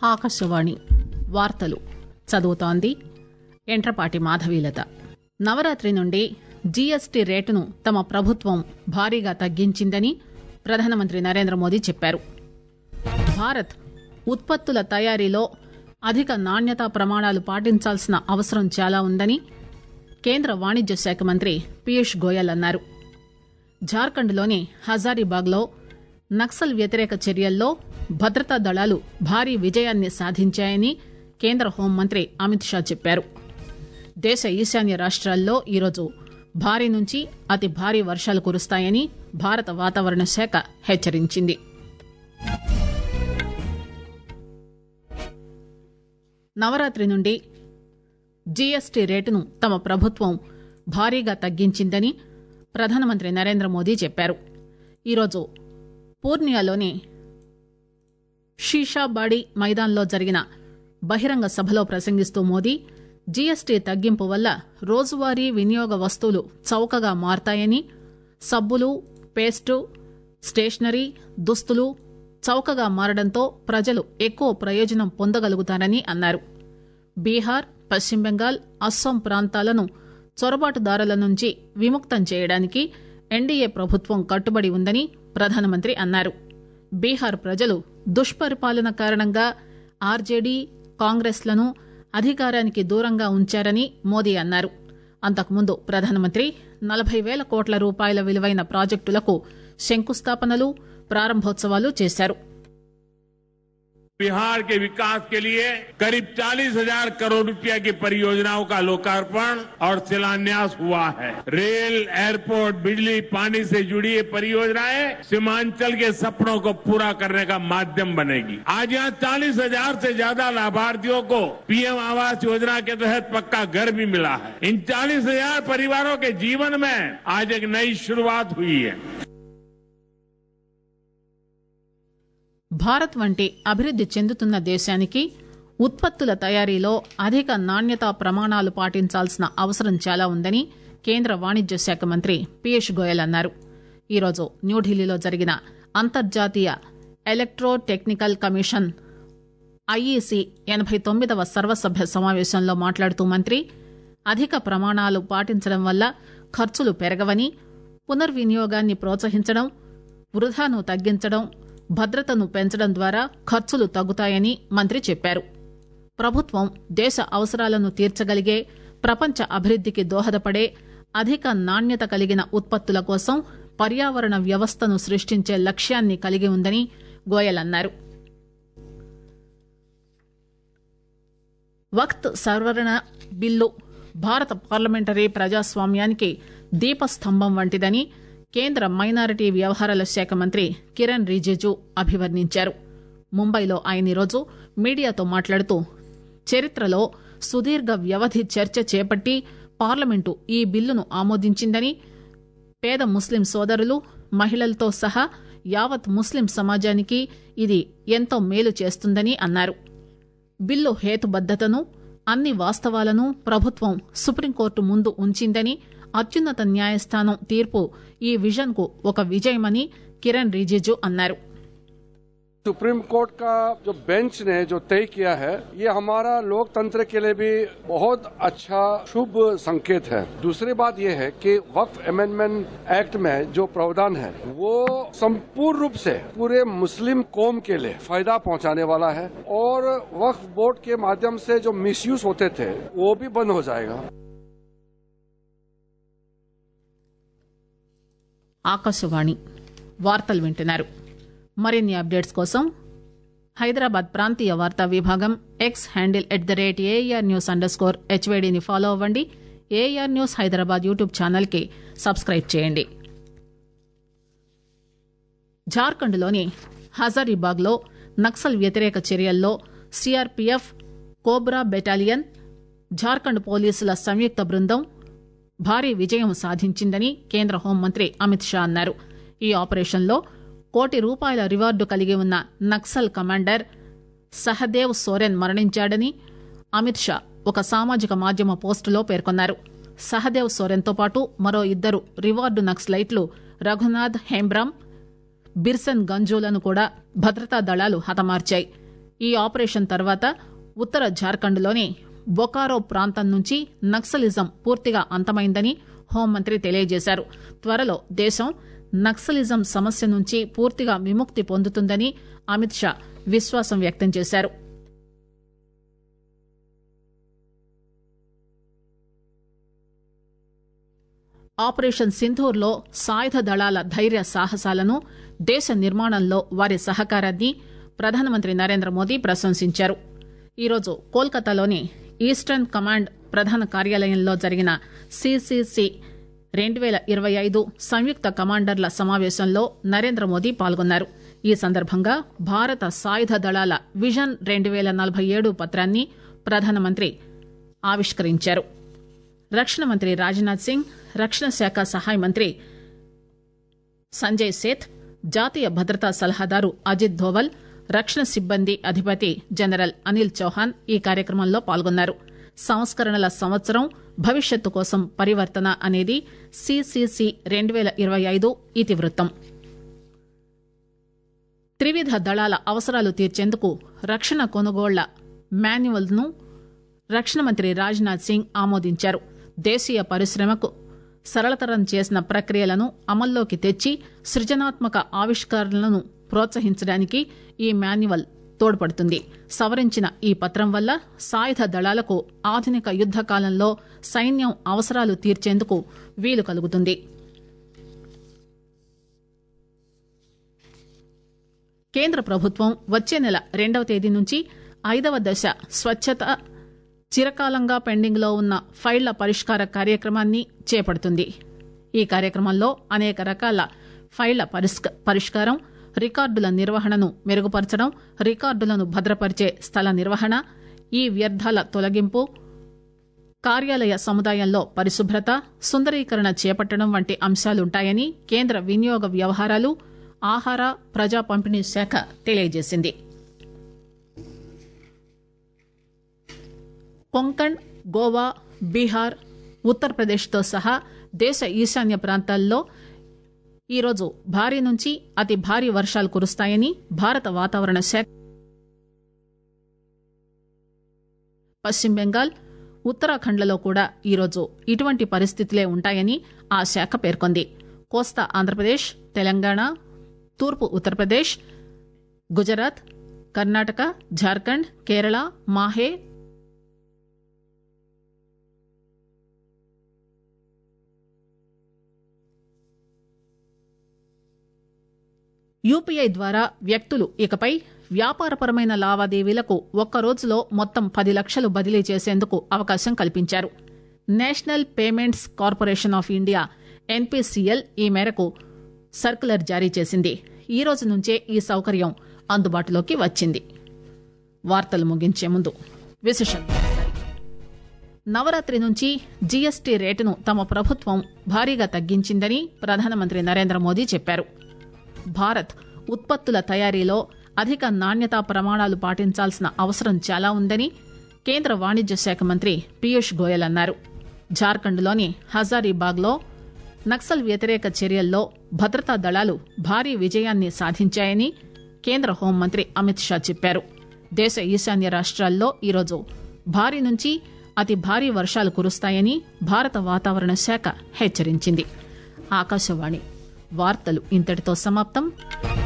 ఆకాశవాణి వార్తలు చదువుతోంది ఎంట్రపాటి మాధవీలత నవరాత్రి నుండి జీఎస్టీ రేటును తమ ప్రభుత్వం భారీగా తగ్గించిందని ప్రధానమంత్రి నరేంద్ర మోదీ చెప్పారు భారత్ ఉత్పత్తుల తయారీలో అధిక నాణ్యతా ప్రమాణాలు పాటించాల్సిన అవసరం చాలా ఉందని కేంద్ర వాణిజ్య శాఖ మంత్రి పీయూష్ గోయల్ అన్నారు జార్ఖండ్లోని హజారీబాగ్లో నక్సల్ వ్యతిరేక చర్యల్లో భద్రతా దళాలు భారీ విజయాన్ని సాధించాయని కేంద్ర హోంమంత్రి అమిత్ షా చెప్పారు దేశ ఈశాన్య రాష్ట్రాల్లో ఈరోజు భారీ నుంచి అతి భారీ వర్షాలు కురుస్తాయని భారత వాతావరణ శాఖ హెచ్చరించింది నవరాత్రి నుండి జీఎస్టీ రేటును తమ ప్రభుత్వం భారీగా తగ్గించిందని ప్రధానమంత్రి నరేంద్ర మోదీ చెప్పారు ఈరోజు పూర్నియాలోని షీషాబాడి మైదాన్లో జరిగిన బహిరంగ సభలో ప్రసంగిస్తూ మోదీ జీఎస్టీ తగ్గింపు వల్ల రోజువారీ వినియోగ వస్తువులు చౌకగా మారతాయని సబ్బులు పేస్టు స్టేషనరీ దుస్తులు చౌకగా మారడంతో ప్రజలు ఎక్కువ ప్రయోజనం పొందగలుగుతారని అన్నారు బీహార్ పశ్చిమ బెంగాల్ అస్సాం ప్రాంతాలను చొరబాటుదారుల నుంచి విముక్తం చేయడానికి ఎన్డీఏ ప్రభుత్వం కట్టుబడి ఉందని ప్రధానమంత్రి అన్నారు బీహార్ ప్రజలు దుష్పరిపాలన కారణంగా ఆర్జేడీ కాంగ్రెస్లను అధికారానికి దూరంగా ఉంచారని మోదీ అన్నారు అంతకుముందు ప్రధానమంత్రి నలభై వేల కోట్ల రూపాయల విలువైన ప్రాజెక్టులకు శంకుస్థాపనలు ప్రారంభోత్సవాలు చేశారు बिहार के विकास के लिए करीब चालीस हजार करोड़ रुपया की परियोजनाओं का लोकार्पण और शिलान्यास हुआ है रेल एयरपोर्ट बिजली पानी से जुड़ी ये परियोजनाएं सीमांचल के सपनों को पूरा करने का माध्यम बनेगी आज यहाँ चालीस हजार से ज्यादा लाभार्थियों को पीएम आवास योजना के तहत पक्का घर भी मिला है इन चालीस हजार परिवारों के जीवन में आज एक नई शुरुआत हुई है భారత్ వంటి అభివృద్ది చెందుతున్న దేశానికి ఉత్పత్తుల తయారీలో అధిక నాణ్యతా ప్రమాణాలు పాటించాల్సిన అవసరం చాలా ఉందని కేంద్ర వాణిజ్య శాఖ మంత్రి పీయూష్ గోయల్ అన్నారు ఈరోజు న్యూఢిల్లీలో జరిగిన అంతర్జాతీయ ఎలక్ట్రో టెక్నికల్ కమిషన్ ఐఈసీ ఎనబై తొమ్మిదవ సర్వసభ్య సమావేశంలో మాట్లాడుతూ మంత్రి అధిక ప్రమాణాలు పాటించడం వల్ల ఖర్చులు పెరగవని పునర్వినియోగాన్ని ప్రోత్సహించడం వృధాను తగ్గించడం భద్రతను పెంచడం ద్వారా ఖర్చులు తగ్గుతాయని మంత్రి చెప్పారు ప్రభుత్వం దేశ అవసరాలను తీర్చగలిగే ప్రపంచ అభివృద్దికి దోహదపడే అధిక నాణ్యత కలిగిన ఉత్పత్తుల కోసం పర్యావరణ వ్యవస్థను సృష్టించే లక్ష్యాన్ని కలిగి ఉందని గోయల్ అన్నారు వక్త్ సవరణ బిల్లు భారత పార్లమెంటరీ ప్రజాస్వామ్యానికి దీపస్తంభం వంటిదని కేంద్ర మైనారిటీ వ్యవహారాల శాఖ మంత్రి కిరణ్ రిజిజు అభివర్ణించారు ముంబైలో ఆయన ఈరోజు మీడియాతో మాట్లాడుతూ చరిత్రలో సుదీర్ఘ వ్యవధి చర్చ చేపట్టి పార్లమెంటు ఈ బిల్లును ఆమోదించిందని పేద ముస్లిం సోదరులు మహిళలతో సహా యావత్ ముస్లిం సమాజానికి ఇది ఎంతో మేలు చేస్తుందని అన్నారు బిల్లు హేతుబద్దతను అన్ని వాస్తవాలను ప్రభుత్వం సుప్రీంకోర్టు ముందు ఉంచిందని అత్యున్నత న్యాయస్థానం తీర్పు ఈ విజన్ కు ఒక విజయమని కిరణ్ రిజిజు అన్నారు सुप्रीम कोर्ट का जो बेंच ने जो तय किया है ये हमारा लोकतंत्र के लिए भी बहुत अच्छा शुभ संकेत है दूसरी बात ये है कि वक्फ अमेंडमेंट एक्ट में जो प्रावधान है वो संपूर्ण रूप से पूरे मुस्लिम कौम के लिए फायदा पहुंचाने वाला है और वक्फ बोर्ड के माध्यम से जो मिसयूज होते थे वो भी बंद हो जाएगा ఆకాశవాణి వార్తలు వింటున్నారు మరిన్ని అప్డేట్స్ కోసం హైదరాబాద్ ప్రాంతీయ వార్తా విభాగం X handle at the rate AIR news underscore స్కోర్ హెచ్వేడిని ఫాలో అవ్వండి AIR news Hyderabad YouTube channel కి సబ్స్క్రైబ్ చేయండి జార్ఖండ్లోని హజారీబాగ్లో నక్సల్ వ్యతిరేక చర్యల్లో సిఆర్పీఎఫ్ కోబ్రా బెటాలియన్ జార్ఖండ్ పోలీసుల సంయుక్త బృందం భారీ విజయం సాధించిందని కేంద్ర హోంమంత్రి అమిత్ షా అన్నారు ఈ ఆపరేషన్లో కోటి రూపాయల రివార్డు కలిగి ఉన్న నక్సల్ కమాండర్ సహదేవ్ సోరెన్ మరణించాడని అమిత్ షా ఒక సామాజిక మాధ్యమ పోస్టులో పేర్కొన్నారు సహదేవ్ సోరెన్తో పాటు మరో ఇద్దరు రివార్డు నక్సలైట్లు రఘునాథ్ హేంబ్రామ్ బిర్సన్ గంజులను కూడా భద్రతా దళాలు హతమార్చాయి ఈ ఆపరేషన్ తర్వాత ఉత్తర జార్ఖండ్లోని బొకారో ప్రాంతం నుంచి నక్సలిజం పూర్తిగా అంతమైందని హోంమంత్రి తెలియజేశారు త్వరలో దేశం నక్సలిజం సమస్య నుంచి పూర్తిగా విముక్తి పొందుతుందని అమిత్ షా విశ్వాసం వ్యక్తం చేశారు ఆపరేషన్ సింధూర్లో సాయుధ దళాల ధైర్య సాహసాలను దేశ నిర్మాణంలో వారి సహకారాన్ని ప్రధానమంత్రి నరేంద్ర మోదీ ప్రశంసించారు ఈరోజు కోల్కతాలోని ఈస్టర్న్ కమాండ్ ప్రధాన కార్యాలయంలో జరిగిన సిసిసి రెండు పేల ఇరవై ఐదు సంయుక్త కమాండర్ల సమావేశంలో నరేంద్ర మోదీ పాల్గొన్నారు ఈ సందర్భంగా భారత సాయుధ దళాల విజన్ రెండు పేల నలభై ఏడు పత్రాన్ని ప్రధానమంత్రి ఆవిష్కరించారు రక్షణ మంత్రి రాజ్నాథ్ సింగ్ రక్షణ శాఖ సహాయ మంత్రి సంజయ్ సేత్ జాతీయ భద్రతా సలహాదారు అజిత్ ధోవల్ రక్షణ సిబ్బంది అధిపతి జనరల్ అనిల్ చౌహాన్ ఈ కార్యక్రమంలో పాల్గొన్నారు సంస్కరణల సంవత్సరం భవిష్యత్తు కోసం పరివర్తన అనేది సిసిసి రెండు పేల ఇరవై ఐదు ఇతివృత్తం త్రివిధ దళాల అవసరాలు తీర్చేందుకు రక్షణ కొనుగోళ్ల మాన్యువల్ ను రక్షణ మంత్రి రాజ్నాథ్ సింగ్ ఆమోదించారు దేశీయ పరిశ్రమకు సరళతరం చేసిన ప్రక్రియలను అమల్లోకి తెచ్చి సృజనాత్మక ఆవిష్కరణలను ప్రోత్సహించడానికి ఈ మాన్యువల్ తోడ్పడుతుంది సవరించిన ఈ పత్రం వల్ల సాయుధ దళాలకు ఆధునిక యుద్ద కాలంలో సైన్యం అవసరాలు తీర్చేందుకు వీలు కలుగుతుంది కేంద్ర ప్రభుత్వం వచ్చే నెల రెండవ తేదీ నుంచి ఐదవ దశ స్వచ్ఛత చిరకాలంగా పెండింగ్ లో ఉన్న ఫైళ్ల పరిష్కార కార్యక్రమాన్ని చేపడుతుంది ఈ కార్యక్రమంలో అనేక రకాల ఫైళ్ల పరిష్కారం రికార్డుల నిర్వహణను మెరుగుపరచడం రికార్డులను భద్రపరిచే స్థల నిర్వహణ ఈ వ్యర్థాల తొలగింపు కార్యాలయ సముదాయంలో పరిశుభ్రత సుందరీకరణ చేపట్టడం వంటి అంశాలుంటాయని కేంద్ర వినియోగ వ్యవహారాలు ఆహార ప్రజా పంపిణీ శాఖ తెలియజేసింది కొంకణ్ గోవా బీహార్ ఉత్తరప్రదేశ్తో సహా దేశ ఈశాన్య ప్రాంతాల్లో ఈరోజు భారీ నుంచి అతి భారీ వర్షాలు కురుస్తాయని భారత వాతావరణ శాఖ పశ్చిమ బెంగాల్ ఉత్తరాఖండ్లలో కూడా ఈరోజు ఇటువంటి పరిస్థితులే ఉంటాయని ఆ శాఖ పేర్కొంది కోస్తా ఆంధ్రప్రదేశ్ తెలంగాణ తూర్పు ఉత్తరప్రదేశ్ గుజరాత్ కర్ణాటక జార్ఖండ్ కేరళ మాహే యూపీఐ ద్వారా వ్యక్తులు ఇకపై వ్యాపారపరమైన లావాదేవీలకు ఒక్క రోజులో మొత్తం పది లక్షలు బదిలీ చేసేందుకు అవకాశం కల్పించారు national payments corporation of India NPCL ఈ మేరకు సర్కులర్ జారీ చేసింది ఈ రోజు నుంచే ఈ సౌకర్యం అందుబాటులోకి వచ్చింది వార్తలు ముగించే ముందు విశేషం నవరాత్రి నుంచి జీఎస్టీ రేటును తమ ప్రభుత్వం భారీగా తగ్గించిందని ప్రధానమంత్రి నరేంద్ర మోదీ చెప్పారు భారత్ ఉత్పత్తుల తయారీలో అధిక నాణ్యతా ప్రమాణాలు పాటించాల్సిన అవసరం చాలా ఉందని కేంద్ర వాణిజ్య శాఖ మంత్రి పీయూష్ గోయల్ అన్నారు జార్ఖండ్లోని హజారీబాగ్లో నక్సల్ వ్యతిరేక చర్యల్లో భద్రతా దళాలు భారీ విజయాన్ని సాధించాయని కేంద్ర హోంమంత్రి అమిత్ షా చెప్పారు దేశ ఈశాన్య రాష్ట్రాల్లో ఈరోజు భారీ నుంచి అతి భారీ వర్షాలు కురుస్తాయని భారత వాతావరణ శాఖ హెచ్చరించింది ఆకాశవాణి వార్తలు ఇంతటితో సమాప్తం